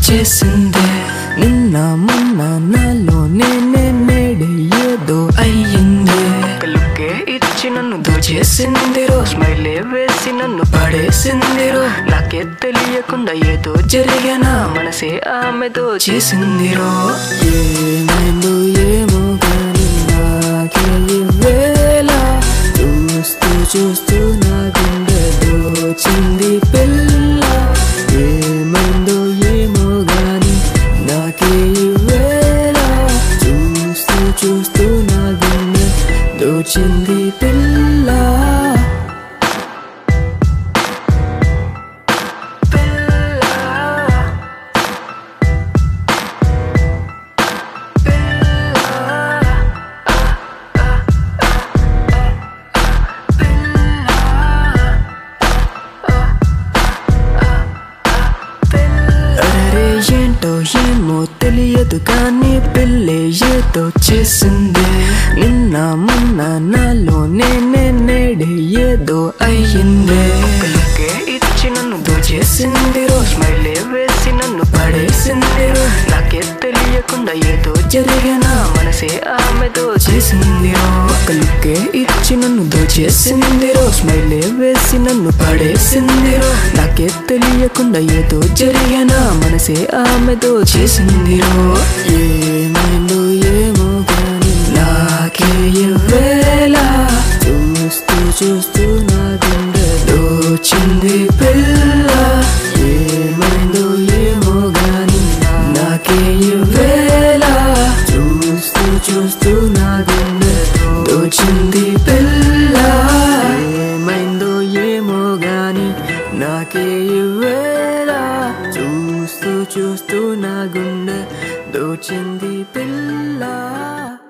దోచేసిందే నిన్న మొన్న నాలో నేనే నేడే ఏదో అయ్యిందే కలుకే ఇచ్చి నన్ను దోచేసింది రో స్మైలే వేసి నన్ను పడేసింది రో నాకే తెలియకుండా ఏదో జరిగినా మనసే ఆమె దోచేసింది రో ఏమైందో ఏమో కానీ నాకే ఈ వేళ చూస్తూ చూస్తూ నా గుండె దోచింది పిల్ల ఏమైందో ఏమో గాని నాకే ఈ వేళ చూస్తూ చూస్తూ నా గుండె దోచింది పిల్ల అరే ఏంటో ఏమో తెలియదు కానీ పిల్లే ఏదో చేసింది నిన్న మొన్న నాలో నేనే నేడే ఏదో అయ్యిందే కలుకే ఇచ్చి నన్ను దోచేసింది రో స్మైలే వేసి నన్ను పడేసింది రో నాకే తెలియకుండా ఏదో జరిగినా మనసే ఆమె దోచేసింది రో కలుకే ఇచ్చి నన్ను దోచేసింది రో స్మైలే వేసి నన్ను పడేసింది రో నాకే తెలియకుండా ఏదో జరిగినా మనసే ఆమె దోచేసింది రో ఏమైందో ఏమో కానీ నాకే ఈ వేళ చూస్తూ చూస్తూ నా గుండె దోచింది పిల్ల ఏమైందో ఏమో గాని నాకే ఈ వేళ చూస్తూ చూస్తూ నా గుండె దోచింది పిల్ల ఏమైందో ఏమో గాని నాకే ఈ వేళ చూస్తూ చూస్తూ నా గుండె దోచింది పిల్ల